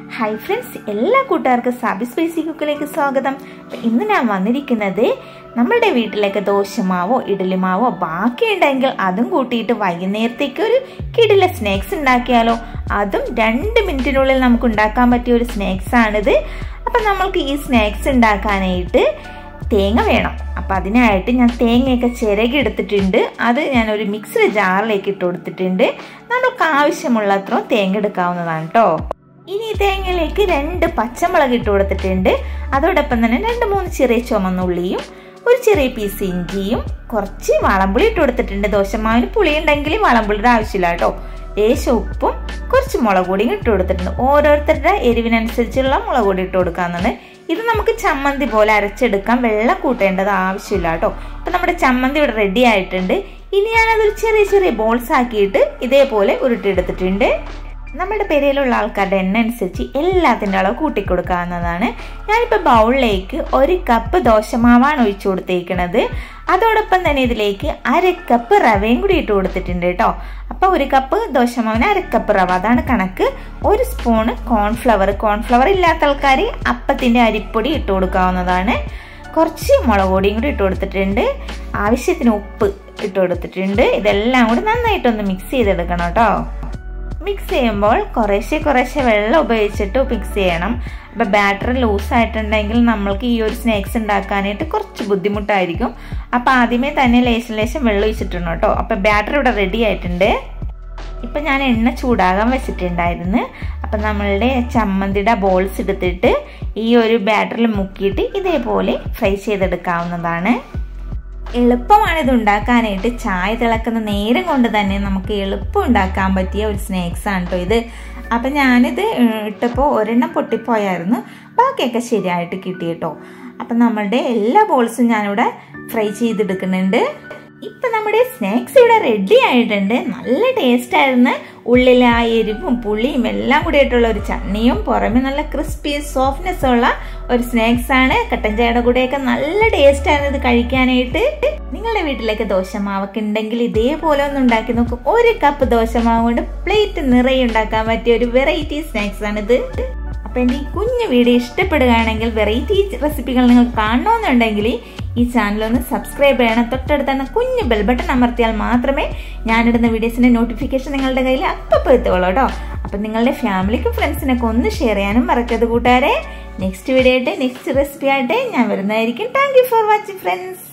hi friends എല്ലാ കൂട്ടുകാർക്കും Sabi spicy കുക്കിലേക്ക് സ്വാഗതം അപ്പം ഇന്ന് ഞാൻ വന്നിരിക്കുന്നത് നമ്മളുടെ വീട്ടിലേക്ക് ദോശമാവോ ഇഡലിമാവോ ബാക്കിയുണ്ടെങ്കിൽ അതും കൂട്ടിയിട്ട് വൈകുന്നേരത്തേക്ക് ഒരു കിടില സ്നാക്സ് ഉണ്ടാക്കിയാലോ അതും രണ്ട് മിനിറ്റിനുള്ളിൽ നമുക്ക് ഉണ്ടാക്കാൻ പറ്റിയ ഒരു സ്നാക്സ് ആണിത് അപ്പം നമ്മൾക്ക് ഈ സ്നാക്സ് ഉണ്ടാക്കാനായിട്ട് തേങ്ങ വേണം അപ്പം അതിനായിട്ട് ഞാൻ തേങ്ങയൊക്കെ ചിരകി എടുത്തിട്ടുണ്ട് അത് ഞാൻ ഒരു മിക്സഡ് ജാറിലേക്ക് ഇട്ട് കൊടുത്തിട്ടുണ്ട് നമുക്ക് ആവശ്യമുള്ളത്ര തേങ്ങ എടുക്കാവുന്നതാണ് കേട്ടോ ഇനി ഈ തേങ്ങയിലേക്ക് രണ്ട് പച്ചമുളക് ഇട്ട് കൊടുത്തിട്ടുണ്ട് അതോടൊപ്പം തന്നെ രണ്ട് മൂന്ന് ചെറിയ ചുമന്നുള്ളിയും ഒരു ചെറിയ പീസ് ഇഞ്ചിയും കുറച്ച് വളമ്പുളി ഇട്ട് കൊടുത്തിട്ടുണ്ട് ദോശമാവിന് പുളി ഉണ്ടെങ്കിൽ വളമ്പുളിയുടെ ആവശ്യമില്ല കേട്ടോ ലേശം ഉപ്പും കുറച്ച് മുളക് പൊടിയും ഇട്ട് കൊടുത്തിട്ടുണ്ട് ഓരോരുത്തരുടെ എരിവിനനുസരിച്ചുള്ള മുളക് പൊടി ഇട്ട് കൊടുക്കാവുന്നത് ഇത് നമുക്ക് ചമ്മന്തി പോലെ അരച്ചെടുക്കാം വെള്ളം കൂട്ടേണ്ടത് ആവശ്യമില്ല കേട്ടോ ഇപ്പം നമ്മുടെ ചമ്മന്തി ഇവിടെ റെഡി ആയിട്ടുണ്ട് ഇനി ഞാനതൊരു ചെറിയ ചെറിയ ബോൾസ് ആക്കിയിട്ട് ഇതേപോലെ ഉരുട്ടിയെടുത്തിട്ടുണ്ട് നമ്മുടെ പെരയിലുള്ള ആൾക്കാരുടെ എണ്ണ അനുസരിച്ച് എല്ലാത്തിൻ്റെ അളവ് കൂട്ടിക്കൊടുക്കാവുന്നതാണ് ഞാനിപ്പോൾ ബൗളിലേക്ക് ഒരു കപ്പ് ദോശമാവാണ് ഒഴിച്ചു കൊടുത്തേക്കുന്നത് അതോടൊപ്പം തന്നെ ഇതിലേക്ക് അര കപ്പ് റവയും കൂടി ഇട്ട് കൊടുത്തിട്ടുണ്ട് കേട്ടോ അപ്പോൾ ഒരു കപ്പ് ദോശമാവിന് അര കപ്പ് റവ അതാണ് കണക്ക് ഒരു സ്പൂണ് കോൺഫ്ലവർ കോൺഫ്ലവർ ഇല്ലാത്ത ആൾക്കാർ അപ്പത്തിൻ്റെ അരിപ്പൊടി ഇട്ട് കൊടുക്കാവുന്നതാണ് കുറച്ച് മുളക് പൊടിയും കൂടി ഇട്ട് കൊടുത്തിട്ടുണ്ട് ആവശ്യത്തിന് ഉപ്പ് ഇട്ട് കൊടുത്തിട്ടുണ്ട് ഇതെല്ലാം കൂടി നന്നായിട്ടൊന്ന് മിക്സ് ചെയ്തെടുക്കണം കേട്ടോ മിക്സ് ചെയ്യുമ്പോൾ കുറേശ്ശെ കുറേശ്ശെ വെള്ളം ഉപയോഗിച്ചിട്ട് മിക്സ് ചെയ്യണം അപ്പോൾ ബാറ്റർ ലൂസ് ആയിട്ടുണ്ടെങ്കിൽ നമ്മൾക്ക് ഈ ഒരു സ്നാക്സ് ഉണ്ടാക്കാനായിട്ട് കുറച്ച് ബുദ്ധിമുട്ടായിരിക്കും അപ്പോൾ ആദ്യമേ തന്നെ ലേശം ലേശം വെള്ളം ഒഴിച്ചിട്ടുണ്ട് കേട്ടോ അപ്പോൾ ബാറ്റർ ഇവിടെ റെഡി ആയിട്ടുണ്ട് ഇപ്പം ഞാൻ എണ്ണ ചൂടാകാൻ വെച്ചിട്ടുണ്ടായിരുന്നു അപ്പം നമ്മളുടെ ചമ്മന്തിയുടെ ബോൾസ് എടുത്തിട്ട് ഈ ഒരു ബാറ്ററിൽ മുക്കിയിട്ട് ഇതേപോലെ ഫ്രൈ ചെയ്തെടുക്കാവുന്നതാണ് എളുപ്പമാണ് ഇത് ഉണ്ടാക്കാനായിട്ട് ചായ തിളക്കുന്ന നേരം കൊണ്ട് തന്നെ നമുക്ക് എളുപ്പം ഉണ്ടാക്കാൻ പറ്റിയ ഒരു സ്നാക്സ് ആണ് കേട്ടോ ഇത് അപ്പം ഞാനിത് ഇട്ടപ്പോൾ ഒരെണ്ണം പൊട്ടിപ്പോയായിരുന്നു ബാക്കിയൊക്കെ ശരിയായിട്ട് കിട്ടി കേട്ടോ അപ്പം നമ്മളുടെ എല്ലാ ബോൾസും ഞാനിവിടെ ഫ്രൈ ചെയ്തെടുക്കുന്നുണ്ട് ഇപ്പം നമ്മുടെ സ്നാക്സ് ഇവിടെ റെഡി ആയിട്ടുണ്ട് നല്ല ടേസ്റ്റ് ആയിരുന്നു ഉള്ളിൽ ആ എരിവും പുളിയും എല്ലാം കൂടി ആയിട്ടുള്ള ഒരു ചട്നിയും പുറമെ നല്ല ക്രിസ്പി സോഫ്റ്റ്നെസ് ഉള്ള ഒരു സ്നാക്സ് ആണ് കട്ടൻ ചായയുടെ കൂടെയൊക്കെ നല്ല ടേസ്റ്റ് ആയിരുന്നു ഇത് കഴിക്കാനായിട്ട് നിങ്ങളുടെ വീട്ടിലേക്ക് ദോശമാവൊക്കെ ഉണ്ടെങ്കിൽ ഇതേപോലെ ഒന്ന് ഉണ്ടാക്കി നോക്കും ഒരു കപ്പ് ദോശമാവ് കൊണ്ട് പ്ലേറ്റ് നിറയെ ഉണ്ടാക്കാൻ പറ്റിയ ഒരു വെറൈറ്റി സ്നാക്സ് ആണിത് അപ്പം എൻ്റെ ഈ കുഞ്ഞു വീഡിയോ ഇഷ്ടപ്പെടുകയാണെങ്കിൽ വെറൈറ്റി റെസിപ്പികൾ നിങ്ങൾ കാണണമെന്നുണ്ടെങ്കിൽ ഈ ചാനൽ ഒന്ന് സബ്സ്ക്രൈബ് ചെയ്യണം തൊട്ടടുത്ത് കുഞ്ഞു ബെൽ ബട്ടൺ അമർത്തിയാൽ മാത്രമേ ഞാനിടുന്ന വീഡിയോസിൻ്റെ നോട്ടിഫിക്കേഷൻ നിങ്ങളുടെ കയ്യിൽ അപ്പം എത്തുള്ളൂ കേട്ടോ അപ്പം നിങ്ങളുടെ ഫാമിലിക്കും ഫ്രണ്ട്സിനൊക്കെ ഒന്ന് ഷെയർ ചെയ്യാനും മറക്കരുത് കൂട്ടുകാരെ നെക്സ്റ്റ് വീഡിയോ ആയിട്ട് നെക്സ്റ്റ് റെസിപ്പി ആയിട്ട് ഞാൻ വരുന്നതായിരിക്കും thank you for watching friends